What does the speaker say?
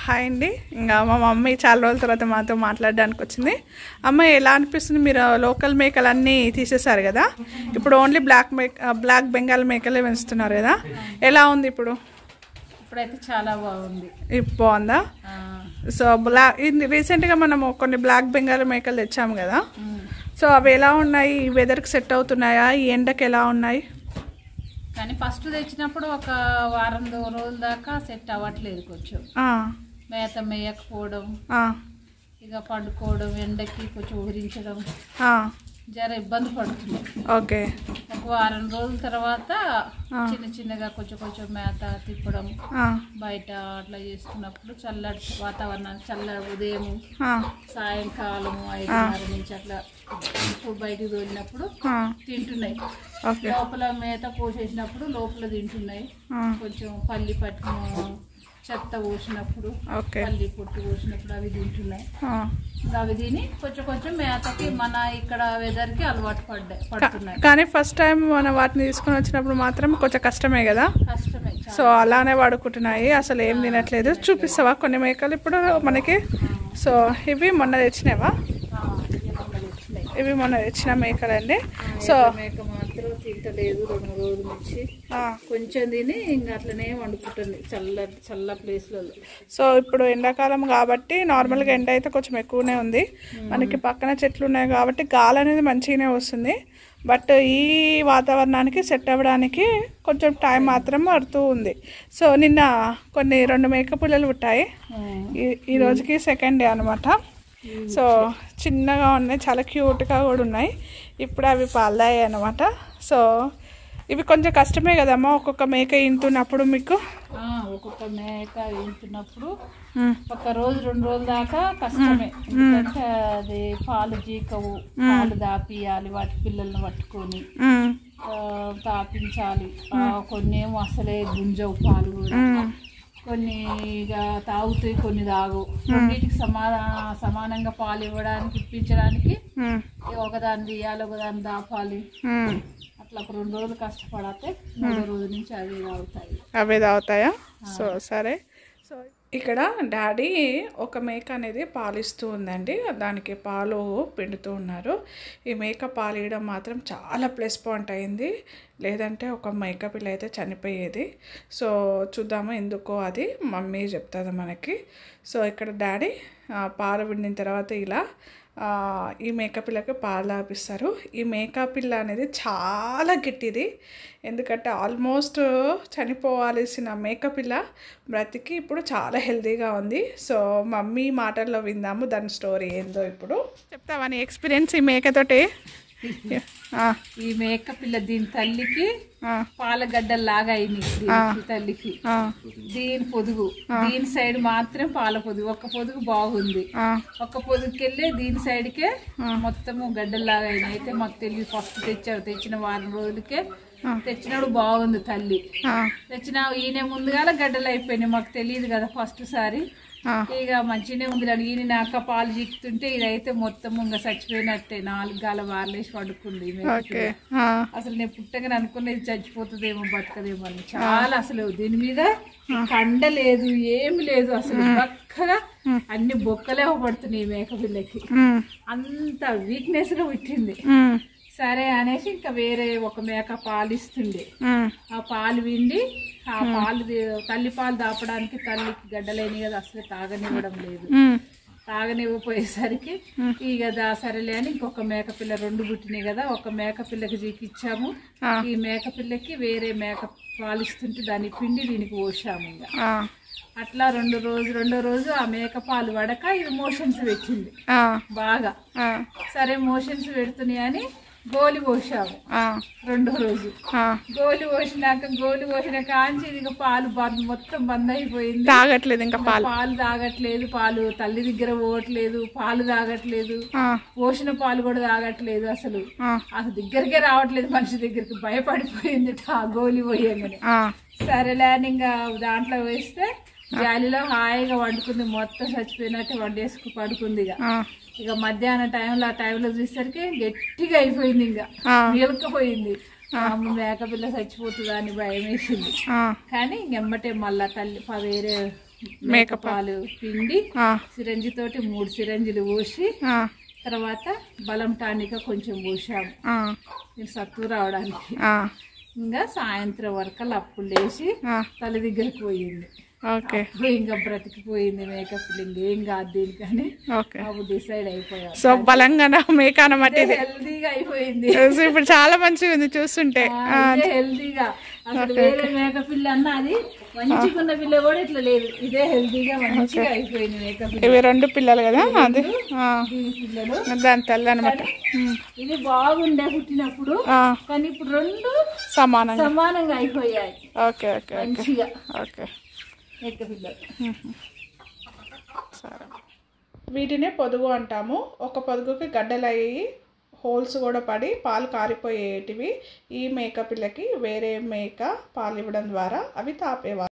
Hi అండి ఇంకా మా మమ్మీ చాలా రోజుల తర్వాత మాతో మాట్లాడడానికి వచ్చింది అమ్మ ఎలా అనిపిస్తుంది మీరు లోకల్ మేకలన్నీ తీసేశారు కదా ఇప్పుడు ఓన్లీ బ్లాక్ మేక్ బ్లాక్ బెంగాల్ మేకలే పెంచుతున్నారు కదా ఎలా ఉంది ఇప్పుడు ఇప్పుడైతే చాలా బాగుంది ఇప్పుడు బాగుందా ఆ, సో బ్లాక్ రీసెంట్గా మనము కొన్ని బ్లాక్ బెంగాల్ మేకలు తెచ్చాము కదా ఉమ్. సో అవి ఎలా ఉన్నాయి ఈ వెదర్కి సెట్ అవుతున్నాయా ఈ ఎండకి ఎలా ఉన్నాయి కానీ ఫస్ట్ తెచ్చినప్పుడు ఒక వారం దో రోజుల దాకా సెట్ అవ్వట్లేదు కొంచెం ఆ, మేత మేయకపోవడం ఆ, ఇక పండుకోవడం ఎండకి కొంచెం ఊరించడం ఆ, జర ఇబ్బంది పడుతుంది ఓకే ఒక వారం రోజుల తర్వాత ఆ. చిన్న చిన్నగా కొంచెం కొంచెం మేత తిప్పడం ఆ, బయట అట్లా చేస్తున్నప్పుడు చల్లటి వాతావరణం చల్ల ఉదయం ఆ, సాయంకాలం ఐదున్నర నుంచి అట్లా ఇప్పుడు బయటికి తోలినప్పుడు ఆ, తింటున్నాయి ఓకే లోపల మేత పోసేసినప్పుడు లోపల తింటున్నాయి ఆ, కొంచెం పల్లి పట్టిన చెత్త పోసినప్పుడు ఓకే పల్లి పొట్టు పోసినప్పుడు అవి తింటున్నాయి ఆ. ఇంకా అవి తిని కొంచెం కొంచెం మేతకి మన ఇక్కడ వెదర్ కి అలవాటు పడ్డాయి పడుతున్నాయి కానీ ఫస్ట్ టైం మనం వాటిని తీసుకొని వచ్చినప్పుడు మాత్రం కొంచెం కష్టమే కదా కష్టమే చాలా. సో అలానే వాడుకుంటున్నాయి అసలు ఏం తినట్లేదు చూపిస్తావా కొన్ని మేకలు ఇప్పుడు మనకి సో ఇవి మొన్న తెచ్చినావా ఆ, ఇవి మొన్న తెచ్చినాయి. ఇవి మొన్న తెచ్చిన మేకలండి సో సో మేక మాత్రం తింటలేదు రెండు మూడు రోజుల నుంచి ఆ, కొంచెం తిని ఇంకా అట్లనే వండుకుంటుంది చల్ల చల్ల ప్లేస్లలో సో ఇప్పుడు ఎండాకాలం కాబట్టి నార్మల్గా ఎండ అయితే కొంచెం ఎక్కువనే ఉంది మనకి పక్కన చెట్లు ఉన్నాయి కాబట్టి గాలి అనేది మంచిగానే వస్తుంది బట్ ఈ వాతావరణానికి సెట్ అవ్వడానికి కొంచెం టైం మాత్రం పడుతూ ఉంది సో నిన్న కొన్ని రెండు మేక పుల్లలు పుట్టాయి ఈ ఈ రోజుకి సెకండ్ డే అనమాట సో చిన్నగా ఉన్నాయి చాలా క్యూట్గా కూడా ఉన్నాయి ఇప్పుడు అవి పాలాయి అనమాట సో ఇవి కొంచెం కష్టమే కదమ్మా ఒక్కొక్క మేక ఇంటున్నప్పుడు మీకు ఆ, ఒక్కొక్క మేక వేయించినప్పుడు మ్, ఒక రోజు రెండు రోజుల దాకా కష్టమే ఎందుకంటే అది పాలు జీకవు పాలు దాపియాలి వాటి పిల్లల్ని పట్టుకొని మ్, ఆ, తాపించాలి ఆ, కొన్ని ఏమో అసలే గుంజవు పాలు కూడా మ్, కొన్ని ఇక తాగుతాయి కొన్ని తాగు రెండింటికి సమాన సమానంగా పాలు ఇవ్వడానికి ఇప్పించడానికి మ్, ఒకదాన్ని తీయాలి ఒకదాన్ని దాపాలి మ్. అట్లా ఒక రెండు రోజులు కష్టపడితే మూడో రోజు నుంచి అవి తాగుతాయి అవే తాగుతాయా సో సరే సో ఇక్కడ డాడీ ఒక మేక అనేది పాలిస్తూ ఉందండి దానికి పాలు పిండుతూ ఉన్నారు ఈ మేక పాలు ఇవ్వడం మాత్రం చాలా ప్లస్ పాయింట్ అయింది లేదంటే ఒక మేక పిల్ల అయితే చనిపోయేది సో చూద్దాము ఎందుకో అది మమ్మీ చెప్తుంది మనకి సో ఇక్కడ డాడీ ఆ, పాలు పిండిన తర్వాత ఇలా ఆ, ఈ మేకపిల్లకి పాలు తాపిస్తారు ఈ మేకపిల్ల అనేది చాలా గట్టిది ఎందుకంటే ఆల్మోస్ట్ చనిపోవాల్సిన మేకపిల్ల బ్రతికి ఇప్పుడు చాలా హెల్తీగా ఉంది సో మమ్మీ మాటల్లో విందాము దాని స్టోరీ ఏందో ఇప్పుడు చెప్తావా నీ ఎక్స్పీరియన్స్ ఈ మేకతోటి ఆ, ఈ మేక పిల్ల దీని తల్లికి ఆ, పాలగడ్డల్లాగా అయింది దీనికి తల్లికి ఆ, దీని పొదుగు దీని సైడ్ మాత్రం పాల పొదుగు ఒక పొదుగు బాగుంది ఆ, ఒక పొదుగుకెళ్ళి దీని సైడ్కే మొత్తము గడ్డల్లాగా అయినాయి అయితే మాకు తెలియదు ఫస్ట్ తెచ్చారు తెచ్చిన వారం రోజులకే తెచ్చినప్పుడు బాగుంది తల్లి ఆ, తెచ్చిన ఈయన ముందుగాల గడ్డలు అయిపోయినాయి మాకు తెలియదు కదా ఫస్ట్ సారి ఆ, ఇక మంచిగానే ఉంది కానీ ఈయన నాక పాలు చిక్కుతుంటే ఇదైతే మొత్తం ఇంకా చచ్చిపోయినట్టే నాలుగు గాల వారలేసి పడుకుంది ఈ మేక ఓకే పిల్ల. ఆ, అసలు నేను పుట్టగానే అనుకునేది చచ్చిపోతుందేమో బతకదేమో అని చాలా అసలు దీని మీద కండ లేదు ఏమి లేదు అసలు పక్కగా అన్ని బొక్కలే పడుతున్నాయి ఈ మేక పిల్లకి ఉమ్, అంత వీక్నెస్ గా పుట్టింది ఉమ్, సరే అనేసి ఇంకా వేరే ఒక మేక పాలు ఇస్తుండే ఉమ్, ఆ పాలు విండి ఆ పాలు ది- తల్లి పాలు దాపడానికి తల్లికి గడ్డలేని కదా అసలు తాగనివ్వడం లేదు ఉమ్, తాగనివ్వపోయేసరికి ఇక దా సరేలే అని ఇంకొక మేక పిల్ల రెండు పుట్టినాయి కదా ఒక మేక పిల్లకి జీకిచ్చాము ఆ. ఈ మేక పిల్లకి వేరే మేక పాలిస్తుంటే దాన్ని పిండి దీనికి పోసాము ఇంకా ఆ, అట్లా రెండు రోజు రెండో రోజు ఆ మేక పాలు పడక ఇది మోషన్స్ పెట్టింది ఆ, బాగా ఆ, సరే మోషన్స్ పెడుతున్నాయి అని గోలి పోసాము ఆ, రెండో రోజు ఆ. గోలి పోసినాక గోలి పోసిన కాంచి ఇక పాలు బంద్ మొత్తం బంద్ అయిపోయింది తాగట్లేదు ఇంకా పాలు పాలు తాగట్లేదు పాలు తల్లి దగ్గర పోవట్లేదు పాలు తాగట్లేదు ఆ, పోసిన పాలు కూడా తాగట్లేదు అసలు ఆ, అసలు దగ్గరికే రావట్లేదు మనిషి దగ్గరికి భయపడిపోయింది ఆ గోలి పోయంగానే ఆ, సరేలే అని ఇంకా దాంట్లో వేస్తే గాలిలో హాయిగా వండుకుంది మొత్తం చచ్చిపోయినట్టు వండేసుకు పడుకుంది ఇక ఆ, ఇక మధ్యాహ్నం టైంలో ఆ టైంలో చూసేసరికి గట్టిగా అయిపోయింది ఇంకా ఆ. నీలకపోయింది అమ్మ మేకపిల్ల చచ్చిపోతుందా అని భయం వేసింది ఆ, కానీ ఇంకెమ్మటే మళ్ళా తల్లి ప- వేరే మేక పాలు పిండి ఆ, సిరంజి తోటి మూడు సిరంజిలు పోసి ఆ, తర్వాత బలం టానిక కొంచెం పోసాము ఆ, నేను సత్తు రావడానికి ఆ, ఇంకా సాయంత్రం వరకు అప్పుడు లేచి ఆ, తల్లి దగ్గరికి పోయింది ఓకే అప్పుడు ఇంకా బ్రతికిపోయింది మేకప్ ఇంకేం కాదు దీనికని ఓకే అప్పుడు డిసైడ్ అయిపోయాం సో బలంగా మేక అన్నమాట ఇది హెల్దీగా అయిపోయింది సో ఇప్పుడు చాలా మంచిగా ఉంది చూస్తుంటే ఆ, ఇదే హెల్దీగా అసలు వేరే మేక పిల్ల అన్న అది మంచిగా ఉన్న పిల్ల కూడా ఇట్లా లేదు ఇదే హెల్దీగా మంచిగా అయిపోయింది మేక పిల్ల ఇవి రెండు పిల్లలు కదా అది ఆ, దీని పిల్లలు దాని తల్లి అనమాట ఇది బాగుండే పుట్టినప్పుడు కానీ ఇప్పుడు రెండు సమానంగా సమానంగా అయిపోయాయి ఓకే ఓకే ఓకే మంచిగా ఓకే మేక పిల్లలు సరే వీటినే పొదుగు అంటాము ఒక పొదుగుకి గడ్డలు అయ్యి హోల్స్ కూడా పడి పాలు కారిపోయేటివి ఈ మేక పిల్లకి వేరే మేక పాలు ఇవ్వడం ద్వారా అవి తాపేవారు